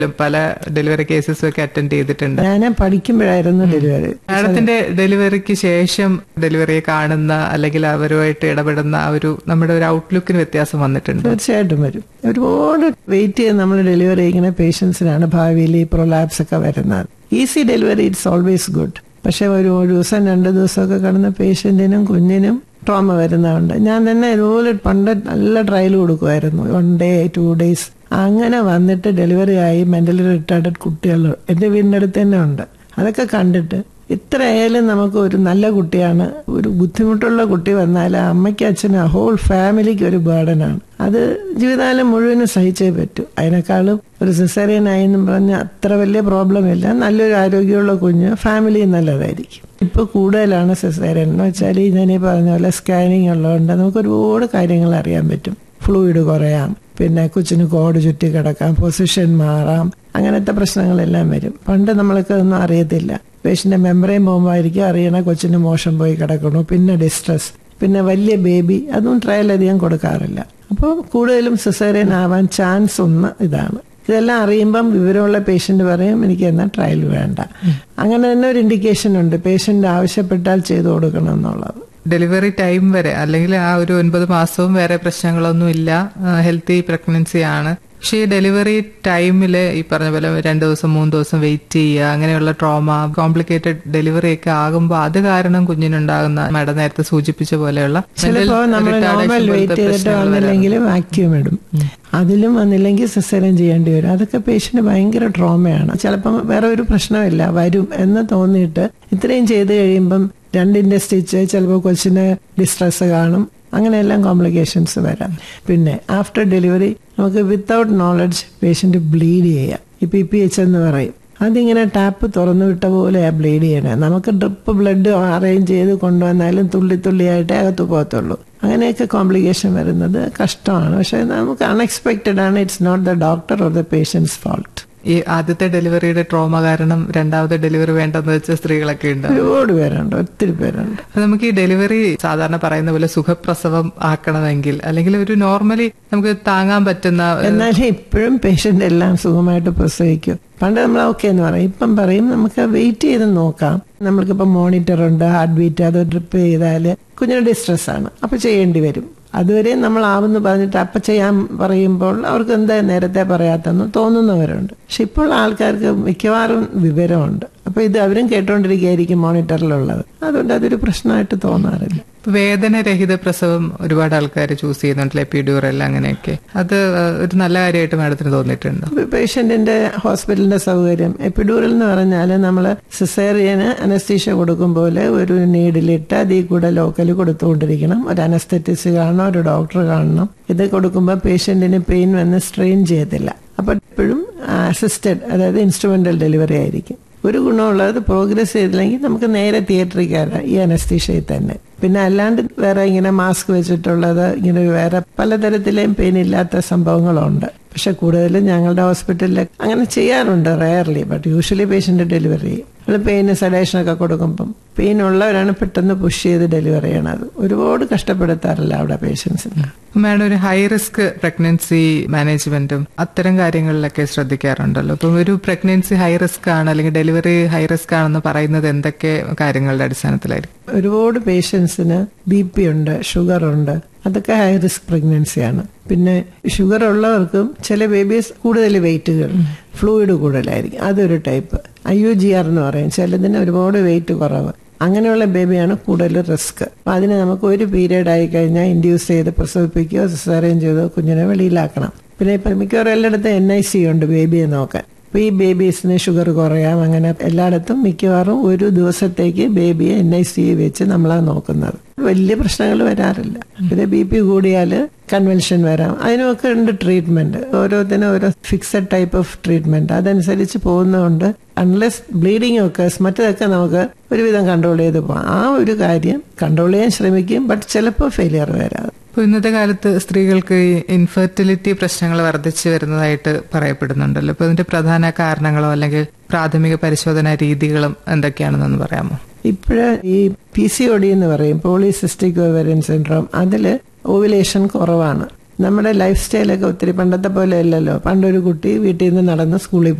പല ഡെലിവറി കേസസും ഒക്കെ അറ്റൻഡ് ചെയ്തിട്ടുണ്ട് ഞാൻ പഠിക്കുമ്പോഴായിരുന്നു ഡെലിവറി മാഡത്തിന്റെ ഡെലിവറിക്ക് ശേഷം ഡെലിവറിയെ കാണുന്ന അല്ലെങ്കിൽ അവരുമായിട്ട് ഇടപെടുന്ന ആ ഒരു നമ്മുടെ ഒരു ഔട്ട്ലുക്കിന് വ്യത്യാസം വന്നിട്ടുണ്ട് തീർച്ചയായിട്ടും വരും ഒരുപാട് വെയിറ്റ് ചെയ്ത് നമ്മൾ ഡെലിവറി ചെയ്യുന്ന പേഷ്യൻസിനാണ് ഭാവിയിൽ ഈ പ്രൊലാപ്സ് ഒക്കെ വരുന്നത് easy delivery it's always good പക്ഷെ ഒരു ഒരു ദിവസം രണ്ട് ദിവസമൊക്കെ കിടന്ന പേഷ്യന്റിനും കുഞ്ഞിനും ട്രോമ വരുന്നതുണ്ട് ഞാൻ തന്നെ ഇതുപോലെ പണ്ട് നല്ല ട്രയൽ കൊടുക്കുമായിരുന്നു വൺ ഡേ ടു ഡേയ്സ് അങ്ങനെ വന്നിട്ട് ഡെലിവറി ആയി മെന്റലി റിട്ടാർഡഡ് കുട്ടികൾ എന്റെ വീടിന്റെ അടുത്ത് തന്നെ ഉണ്ട് അതൊക്കെ കണ്ടിട്ട് ഇത്രയായാലും നമുക്ക് ഒരു നല്ല കുട്ടിയാണ് ഒരു ബുദ്ധിമുട്ടുള്ള കുട്ടി വന്നാൽ അമ്മയ്ക്ക് അച്ഛനും ഹോൾ ഫാമിലിക്ക് ഒരു ബേർഡനാണ് അത് ജീവിതകാലം മുഴുവനും സഹിച്ചേ പറ്റൂ അതിനേക്കാളും ഒരു സിസേറിയൻ ആയി എന്നും പറഞ്ഞാൽ അത്ര വലിയ പ്രോബ്ലം ഇല്ല നല്ലൊരു ആരോഗ്യമുള്ള കുഞ്ഞ് ഫാമിലി നല്ലതായിരിക്കും ഇപ്പൊ കൂടുതലാണ് സിസേറിയൻ എന്ന് വെച്ചാൽ ഞാൻ ഈ പറഞ്ഞ പോലെ സ്കാനിങ് ഉള്ളതുകൊണ്ട് നമുക്ക് ഒരുപാട് കാര്യങ്ങൾ അറിയാൻ പറ്റും ഫ്ലൂയിഡ് കുറയാം പിന്നെ കൊച്ചിന് കോട് ചുറ്റി കിടക്കാം പൊസിഷൻ മാറാം അങ്ങനത്തെ പ്രശ്നങ്ങളെല്ലാം വരും പണ്ട് നമ്മൾക്ക് ഒന്നും അറിയത്തില്ല പേഷ്യന്റെ മെമ്പറേയും പോകുമ്പോൾ ആയിരിക്കും അറിയണ കൊച്ചിന് മോശം പോയി കിടക്കണു പിന്നെ ഡിസ്ട്രസ് പിന്നെ വലിയ ബേബി അതും ട്രയൽ അധികം കൊടുക്കാറില്ല അപ്പോൾ കൂടുതലും സിസേറിയൻ ആവാൻ ചാൻസ് ഒന്ന് ഇതാണ് ഇതെല്ലാം അറിയുമ്പം വിവരമുള്ള പേഷ്യന്റ് പറയും എനിക്ക് എന്നാൽ ട്രയൽ വേണ്ട അങ്ങനെ തന്നെ ഒരു ഇൻഡിക്കേഷൻ ഉണ്ട് പേഷ്യന്റ് ആവശ്യപ്പെട്ടാൽ ചെയ്തു കൊടുക്കണം എന്നുള്ളത് ഡെലിവറി ടൈം വരെ അല്ലെങ്കിൽ ആ ഒരു ഒൻപത് മാസവും വേറെ പ്രശ്നങ്ങളൊന്നും ഇല്ല ഹെൽത്തി പ്രഗ്നൻസി ആണ് പക്ഷേ ഈ ഡെലിവറി ടൈമിൽ ഈ പറഞ്ഞ പോലെ രണ്ട് ദിവസം മൂന്ന് ദിവസം വെയിറ്റ് ചെയ്യുക അങ്ങനെയുള്ള ട്രോമ കോംപ്ലിക്കേറ്റഡ് ഡെലിവറി ഒക്കെ ആകുമ്പോൾ അത് കാരണം കുഞ്ഞിനുണ്ടാകുന്ന മാഡം നേരത്തെ സൂചിപ്പിച്ച പോലെയുള്ള ചിലപ്പോ നമ്മൾ നോർമൽ വെയിറ്റ് ചെയ്തിട്ട് വന്നില്ലെങ്കിൽ വാക്യൂം ഇടും അതിലും വന്നില്ലെങ്കിൽ സിസേറിയൻ ചെയ്യേണ്ടി വരും അതൊക്കെ പേഷ്യന്റ് ഭയങ്കര ട്രോമയാണ് ചിലപ്പം വേറെ ഒരു പ്രശ്നമില്ല വരും എന്ന് തോന്നിയിട്ട് ഇത്രയും ചെയ്ത് കഴിയുമ്പം രണ്ടിന്റെ സ്റ്റിച്ച് ചിലപ്പോൾ കൊച്ചിന് ഡിസ്ട്രെസ് കാണും അങ്ങനെയെല്ലാം കോംപ്ലിക്കേഷൻസ് വരാം പിന്നെ ആഫ്റ്റർ ഡെലിവറി നമുക്ക് വിത്തൗട്ട് നോളജ് പേഷ്യന്റ് ബ്ലീഡ് ചെയ്യാം ഈ പി പി എച്ച് എന്ന് പറയും അതിങ്ങനെ ടാപ്പ് തുറന്നു വിട്ട പോലെ ബ്ലീഡ് ചെയ്യണേ നമുക്ക് ഡ്രിപ്പ് ബ്ലഡ് അറേഞ്ച് ചെയ്ത് കൊണ്ടുവന്നാലും തുള്ളി തുള്ളിയായിട്ടേ അകത്ത് പോകത്തുള്ളൂ അങ്ങനെയൊക്കെ കോംപ്ലിക്കേഷൻ വരുന്നത് കഷ്ടമാണ് പക്ഷെ നമുക്ക് അൺഎക്സ്പെക്റ്റഡ് ആണ് it's not the doctor or the patients fault ഈ ആദ്യത്തെ ഡെലിവറിയുടെ ട്രോമ കാരണം രണ്ടാമത്തെ ഡെലിവറി വേണ്ടെന്ന് വെച്ച സ്ത്രീകളൊക്കെ ഉണ്ട് ഒരുപാട് പേരുണ്ട് ഒത്തിരി പേരുണ്ട് അപ്പൊ നമുക്ക് ഈ ഡെലിവറി സാധാരണ പറയുന്ന പോലെ സുഖപ്രസവം ആക്കണമെങ്കിൽ അല്ലെങ്കിൽ ഒരു നോർമലി നമുക്ക് താങ്ങാൻ പറ്റുന്ന എന്നാലും ഇപ്പോഴും പേഷ്യന്റ് എല്ലാം സുഖമായിട്ട് പ്രസവിക്കും പണ്ട് നമ്മൾ ഓക്കെ എന്ന് പറയും ഇപ്പം പറയും നമുക്ക് വെയിറ്റ് ചെയ്ത് നോക്കാം നമ്മൾക്കിപ്പം മോണിറ്റർ ഉണ്ട് ഹാർട്ട് ബീറ്റ് അത് ഡ്രിപ്പ് ചെയ്താൽ കുഞ്ഞിന് ഡിസ്ട്രെസ് ആണ് അപ്പൊ ചെയ്യേണ്ടി വരും അതുവരെ നമ്മൾ ആവെന്ന് പറഞ്ഞിട്ട് അപ്പൊ ചെയ്യാൻ പറയുമ്പോൾ അവർക്ക് എന്താ നേരത്തെ പറയാത്തെന്ന് തോന്നുന്നവരുണ്ട് പക്ഷെ ഇപ്പോൾ ആൾക്കാർക്ക് മിക്കവാറും വിവരമുണ്ട് അപ്പൊ ഇത് അവരും കേട്ടോണ്ടിരിക്കുകയായിരിക്കും മോണിറ്ററിലുള്ളത് അതുകൊണ്ട് അതൊരു പ്രശ്നമായിട്ട് തോന്നാറില്ല വേദനരഹിത പ്രസവം ഒരുപാട് ആൾക്കാർ ചൂസ് ചെയ്യുന്നുണ്ടല്ലോ എപ്പിഡ്യൂറൽ അങ്ങനെയൊക്കെ അത് ഒരു നല്ല കാര്യമായിട്ട് മാഡത്തിന് തോന്നിയിട്ടുണ്ട് പേഷ്യന്റിന്റെ ഹോസ്പിറ്റലിന്റെ സൗകര്യം എപ്പിഡൂറൽ എന്ന് പറഞ്ഞാൽ നമ്മൾ സിസേറിയന് അനസ്തീഷ കൊടുക്കും പോലെ ഒരു നീഡിലിട്ട് അതിൽ കൂടെ ലോക്കൽ കൊടുത്തുകൊണ്ടിരിക്കണം ഒരു അനസ്തറ്റിസ്റ്റ് കാണണം ഒരു ഡോക്ടർ കാണണം ഇത് കൊടുക്കുമ്പോൾ പേഷ്യന്റിന് പെയിൻ വന്ന് സ്ട്രെയിൻ ചെയ്യത്തില്ല അപ്പൊ എപ്പോഴും അസിസ്റ്റഡ് അതായത് ഇൻസ്ട്രുമെന്റൽ ഡെലിവറി ആയിരിക്കും ഒരു ഗുണമുള്ളത് പ്രോഗ്രസ് ചെയ്തില്ലെങ്കിൽ നമുക്ക് നേരെ തിയേറ്ററിൽ കയറാം ഈ അനസ്തീഷയിൽ തന്നെ പിന്നെ അല്ലാണ്ട് വേറെ ഇങ്ങനെ മാസ്ക് വെച്ചിട്ടുള്ളത് ഇങ്ങനെ വേറെ പലതരത്തിലെയും പെയിൻ ഇല്ലാത്ത സംഭവങ്ങളുണ്ട് പക്ഷെ കൂടുതലും ഞങ്ങളുടെ ഹോസ്പിറ്റലിൽ അങ്ങനെ ചെയ്യാറുണ്ട് rarely but usually patient delivery ചെയ്യും നമ്മൾ പെയിന് സഡേഷൻ ഒക്കെ കൊടുക്കുമ്പം പെയിൻ ഉള്ളവരാണ് പെട്ടെന്ന് പുഷ് ചെയ്ത് ഡെലിവറി ചെയ്യണത് ഒരുപാട് കഷ്ടപ്പെടുത്താറില്ല അവിടെ പേഷ്യൻസിന് മാഡം ഒരു ഹൈ റിസ്ക് പ്രഗ്നൻസി മാനേജ്മെന്റും അത്തരം കാര്യങ്ങളിലൊക്കെ ശ്രദ്ധിക്കാറുണ്ടല്ലോ അപ്പം ഒരു പ്രഗ്നൻസി ഹൈ റിസ്ക് ആണ് അല്ലെങ്കിൽ ഡെലിവറി ഹൈ റിസ്ക് ആണെന്ന് പറയുന്നത് എന്തൊക്കെ കാര്യങ്ങളുടെ അടിസ്ഥാനത്തിലായിരിക്കും ഒരുപാട് പേഷ്യൻസിന് ബി പി ഉണ്ട് ഷുഗർ ഉണ്ട് അതൊക്കെ ഹൈ റിസ്ക് പ്രഗ്നൻസിയാണ് പിന്നെ ഷുഗർ ഉള്ളവർക്കും ചില ബേബീസ് കൂടുതൽ വെയിറ്റുകൾ ഫ്ലൂയിഡ് കൂടുതലായിരിക്കും അതൊരു type I U G R എന്ന് പറയും ചിലതിന് ഒരുപാട് വെയിറ്റ് കുറവ് അങ്ങനെയുള്ള ബേബിയാണ് കൂടുതൽ റിസ്ക് അപ്പൊ അതിന് നമുക്ക് ഒരു പീരീഡ് ആയി കഴിഞ്ഞാൽ ഇൻഡ്യൂസ് ചെയ്ത് പ്രസവിപ്പിക്കുകയോ സിസേറിയൻ ചെയ്തോ കുഞ്ഞിനെ വെളിയിലാക്കണം പിന്നെ ഇപ്പൊ മിക്കവാറും എല്ലായിടത്തും എൻ ഐ സി ഉണ്ട് ബേബിയെ നോക്കാൻ അപ്പൊ ഈ ബേബീസിന് ഷുഗർ കുറയാം അങ്ങനെ എല്ലായിടത്തും മിക്കവാറും ഒരു ദിവസത്തേക്ക് ബേബിയെ എൻ ഐ സി വെച്ച് നമ്മളാണ് നോക്കുന്നത് വലിയ പ്രശ്നങ്ങൾ വരാറില്ല പിന്നെ ബി പി കൂടിയാൽ കൺവെൻഷൻ വരാം അതിനുമൊക്കെ ഉണ്ട് ട്രീറ്റ്മെന്റ് ഓരോത്തിനും ഓരോ ഫിക്സഡ് ടൈപ്പ് ഓഫ് ട്രീറ്റ്മെന്റ് അതനുസരിച്ച് പോകുന്നതുകൊണ്ട് അൺലെസ് ബ്ലീഡിങ് ഒക്കെ മറ്റതൊക്കെ നമുക്ക് ഒരുവിധം കൺട്രോൾ ചെയ്ത് പോകാം ആ ഒരു കാര്യം കൺട്രോൾ ചെയ്യാൻ ശ്രമിക്കും ബട്ട് ചിലപ്പോൾ ഫെയിലിയർ വരാതെ ഇപ്പൊ ഇന്നത്തെ കാലത്ത് സ്ത്രീകൾക്ക് ഈ ഇൻഫെർട്ടിലിറ്റി പ്രശ്നങ്ങൾ വർദ്ധിച്ചു വരുന്നതായിട്ട് പറയപ്പെടുന്നുണ്ടല്ലോ ഇപ്പൊ ഇതിന്റെ പ്രധാന കാരണങ്ങളോ അല്ലെങ്കിൽ പ്രാഥമിക പരിശോധനാ രീതികളും എന്തൊക്കെയാണെന്നൊന്ന് പറയാമോ ഇപ്പോഴ് ഈ പി സി ഒ ഡി എന്ന് പറയും പോളിസിസ്റ്റിക് ഓവറിയൻ സിൻഡ്രോം അതില് ഓവുലേഷൻ കുറവാണ് നമ്മുടെ ലൈഫ് സ്റ്റൈലൊക്കെ ഒത്തിരി പണ്ടത്തെ പോലെ അല്ലല്ലോ പണ്ടൊരു കുട്ടി വീട്ടിൽ നിന്ന് നടന്ന് സ്കൂളിൽ